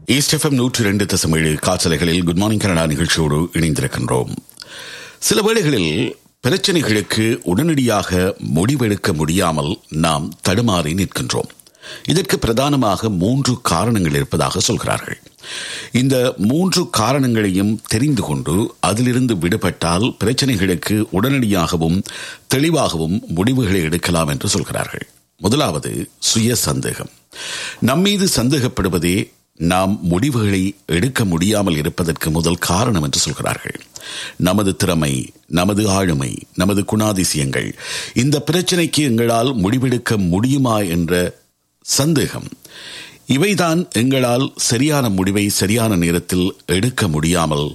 east FM நூற்றி இரண்டு தசமேழு காற்றலைகளில் குட் மார்னிங் கனடா நிகழ்ச்சியோடு இணைந்திருக்கின்றோம் சில வேளைகளில் பிரச்சனைகளுக்கு உடனடியாக முடிவெடுக்க முடியாமல் நாம் தடுமாறி நிற்கின்றோம் இதற்கு பிரதானமாக மூன்று காரணங்கள் இருப்பதாக சொல்கிறார்கள் இந்த மூன்று காரணங்களையும் தெரிந்து கொண்டு அதிலிருந்து விடுபட்டால் பிரச்சனைகளுக்கு உடனடியாகவும் தெளிவாகவும் முடிவுகளை எடுக்கலாம் என்று சொல்கிறார்கள் முதலாவது சுய சந்தேகம் நம்மீது சந்தேகப்படுவதே நாம் முடிவுகளை எடுக்க முடியாமல் இருப்பதற்கு முதல் காரணம் என்று சொல்கிறார்கள் நமது திறமை நமது ஆளுமை நமது குணாதிசயங்கள் இந்த பிரச்சனைக்கு எங்களால் முடிவெடுக்க முடியுமா என்ற சந்தேகம் இவைதான் எங்களால் சரியான முடிவை சரியான நேரத்தில் எடுக்க முடியாமல்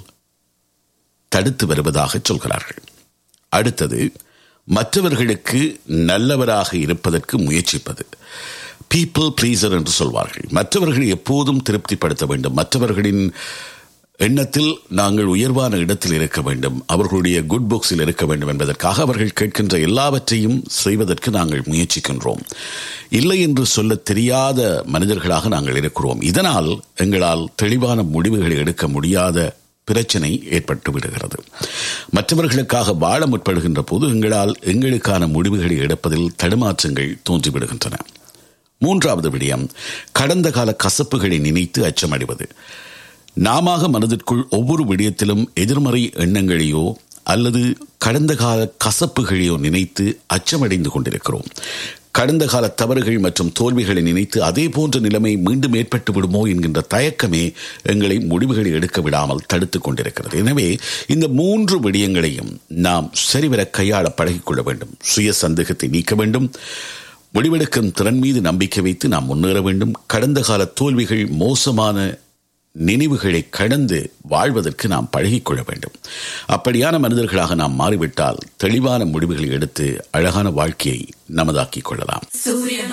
தடுத்து வருவதாக சொல்கிறார்கள் அடுத்தது மற்றவர்களுக்கு நல்லவராக இருப்பதற்கு முயற்சிப்பது பீப்புள் ப்ளீசர் என்று சொல்வார்கள் மற்றவர்களை எப்போதும் திருப்திப்படுத்த வேண்டும் மற்றவர்களின் எண்ணத்தில் நாங்கள் உயர்வான இடத்தில் இருக்க வேண்டும் அவர்களுடைய குட் புக்ஸில் இருக்க வேண்டும் என்பதற்காக அவர்கள் கேட்கின்ற எல்லாவற்றையும் செய்வதற்கு நாங்கள் முயற்சிக்கின்றோம் இல்லை என்று சொல்ல தெரியாத மனிதர்களாக நாங்கள் இருக்கிறோம் இதனால் எங்களால் தெளிவான முடிவுகளை எடுக்க முடியாத பிரச்சனை ஏற்பட்டு விடுகிறது மற்றவர்களுக்காக வாழ முற்படுகின்ற போது எங்களால் எங்களுக்கான முடிவுகளை எடுப்பதில் தடுமாற்றங்கள் தோன்றிவிடுகின்றன மூன்றாவது விடயம் கடந்த கால கசப்புகளை நினைத்து அச்சமடைவது நாம மனதிற்குள் ஒவ்வொரு விடயத்திலும் எதிர்மறை எண்ணங்களையோ அல்லது கடந்த கால கசப்புகளையோ நினைத்து அச்சமடைந்து கொண்டிருக்கிறோம் கடந்த கால தவறுகள் மற்றும் தோல்விகளை நினைத்து அதே போன்ற நிலைமை மீண்டும் ஏற்பட்டு விடுமோ என்கின்ற தயக்கமே எங்களை முடிவுகளை எடுக்க விடாமல் தடுத்துக் கொண்டிருக்கிறது எனவே இந்த மூன்று விடயங்களையும் நாம் சரிவர கையாள பழகிக்கொள்ள வேண்டும் சுய சந்தேகத்தை நீக்க வேண்டும் முடிவெடுக்கும் திறன் மீது நம்பிக்கை வைத்து நாம் முன்னேற வேண்டும் கடந்த கால தோல்விகள் மோசமான நினைவுகளை கடந்து வாழ்வதற்கு நாம் பழகிக்கொள்ள வேண்டும் அப்படியான மனிதர்களாக நாம் மாறிவிட்டால் தெளிவான முடிவுகளை எடுத்து அழகான வாழ்க்கையை நமதாக்கிக் கொள்ளலாம்